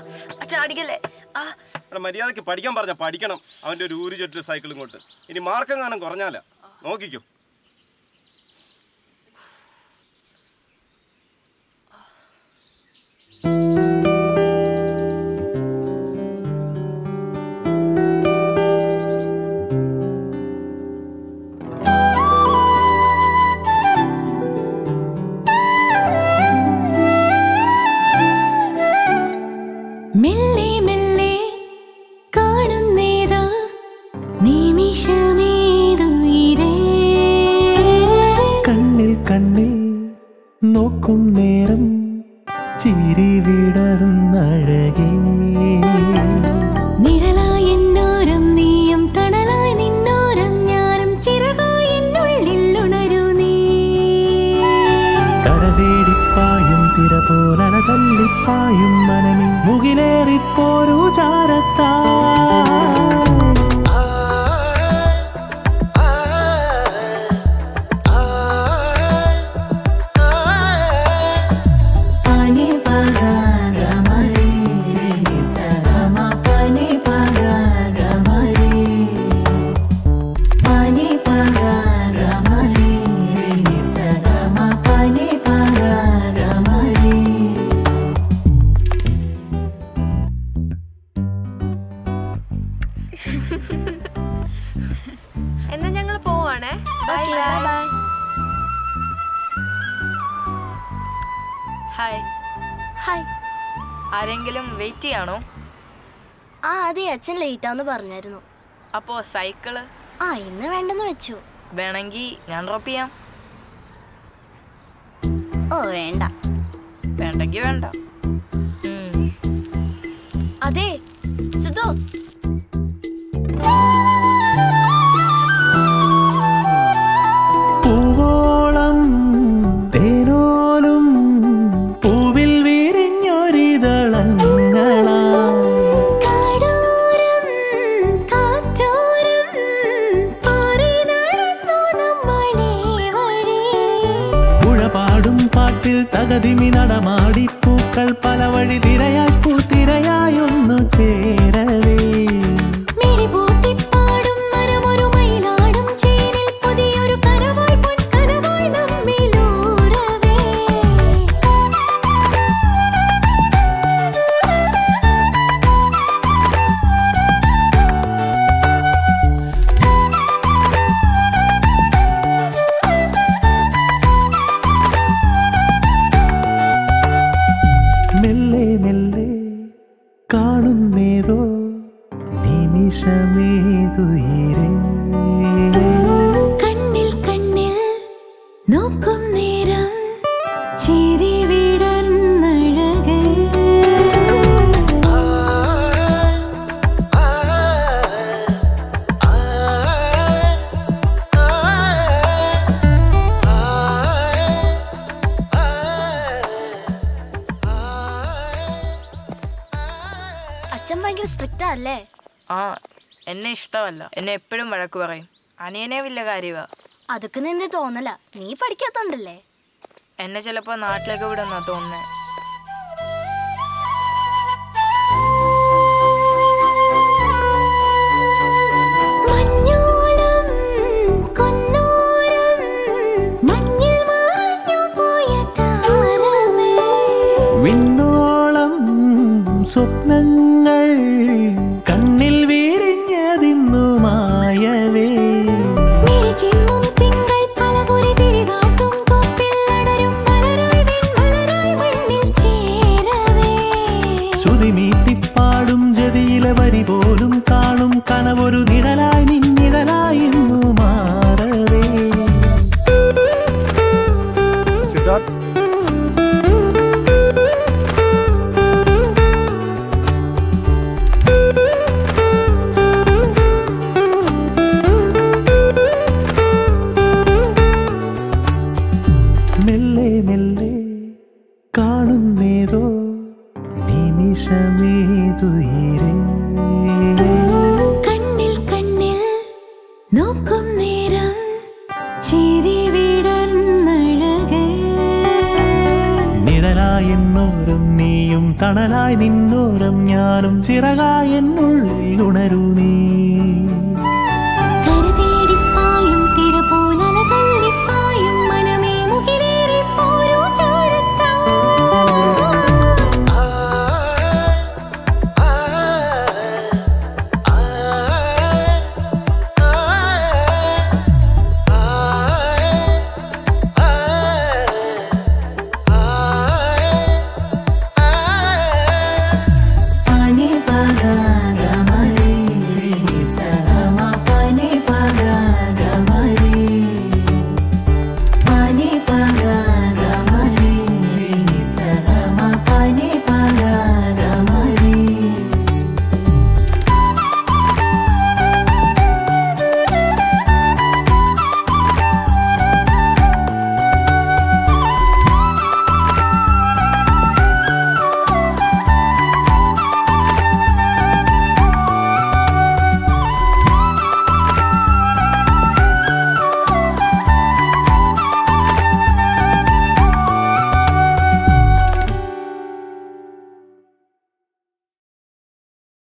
അച്ഛൻ അടിക്കല്ലേ ആ എടാ മര്യാദയ്ക്ക് പഠിക്കാൻ പറഞ്ഞ പഠിക്കണം അവൻ്റെ ഒരു ഊര് ചുറ്റു സൈക്കിളും കൊണ്ട് ഇനി മാർക്കെങ്ങാനും കുറഞ്ഞാലാ നോക്കിക്കോ മെല്ലെ മെല്ലെ കാണുന്നേതാ നിമിഷമേതുയിരേ കണ്ണിൽ കണ്ണിൽ നോക്കും നേരം ചിരി വിടർന്നഴകേ നിഴലായി എന്നോരം നീയും തണലായി നിന്നോരം ഞാനും ചിറകായി എന്നുള്ളിൽ ഉണരൂ നീ കരതേടിപ്പായും തിര പോലല തല്ലിപ്പായും മനമേ മുകിലേറിപ്പോരു ചാരത്താ പനി പഗ ഗമരി സഗമ പനി പഗ ഗമരി പനി പഗ ഗമരി സഗമ പനി പഗ ഗമരി എന്നാ ഞങ്ങൾ പോവാണേ ബൈ ബൈ ഹായ് ഹായ് ആരെങ്കിലും വെയിറ്റ് ചെയ്യാണോ ആ അതെ അച്ഛൻ ലേറ്റ് ആന്ന് പറഞ്ഞായിരുന്നു അപ്പോൾ സൈക്കിള് ആ ഇന്ന് വേണ്ടെന്ന് വെച്ചു വേണമെങ്കിൽ ഞാൻ ഡ്രോപ്പ് ചെയ്യാം ഓ വേണ്ട വേണ്ടെങ്കിൽ വേണ്ട ഉം. അതെ സിദ്ധു പൂവോളം തേനോലും പൂവിൽ വിരിഞ്ഞൊരിതളങ്ങളാ കാടോരം കാറ്റോരം പാറി നടന്നു നമ്മളെ വഴി പുഴപാടും പാട്ടിൽ തകതിമി നടമാടി പൂക്കൾ പല വഴി തിരയായി പൂത്തിരയായൊന്നു ചേരവേ മിഴിപൂട്ടിപ്പാടും മനമൊരു മയിലാടും ചേലിൽ പുതിയൊരു കനവായി പൊൻകനവായി നമ്മിലൂറവേ മെല്ലെ മെല്ലെ കാണുന്നേതോ നിമിഷമേതുയിരേ കണ്ണിൽ കണ്ണിൽ നോക്കും നേരം ചിരി വിടർന്നഴകേ അച്ഛൻ ഭയങ്കര സ്ട്രിക്റ്റാ അല്ലേ ആ എന്നെ ഇഷ്ടമല്ല എന്നെ എപ്പോഴും വഴക്ക് പറയും അനിയനെ വലിയ കാര്യമാ അതൊക്കെ നിന്റെ തോന്നല നീ പഠിക്കാത്തോണ്ടല്ലേ എന്നെ ചിലപ്പോൾ നാട്ടിലേക്ക് വിടുന്നാ തോന്നുന്നേ മഞ്ഞോളം കൊന്നോരം മഞ്ഞിൽ മറഞ്ഞു പോയ താരമേ വിണ്ണോളം സ്വപ്നങ്ങൾ കണ്ണിൽ വിരിഞ്ഞതിന്നു മായവേ മിഴിച്ചിമ്മും തിങ്കൾ പലകുറി തിരികാട്ടും കോപ്പിൽ അടരും മലരായി വെൺമലരായി മണ്ണിൽ ചേരവേ ശ്രുതിമീട്ടിപ്പാടും ജതിയിലെ വരി പോലും കാണും കനവൊരു നിഴലായി നിന്നിഴലായി ഇന്നു മാറവേ സിദ്ധാർത്ഥ് മെല്ലെ മെല്ലെ കാണുന്നേതോ നിമിഷമേതുയിരേ കണ്ണിൽ കണ്ണിൽ നോക്കും നേരം ചിരി വിടർന്നഴകേ നിഴലായെന്നോരും നീയും തണലായി നിന്നോരം ഞാനും ചിറകായി എന്നുള്ളിൽ ഉണരൂ നീ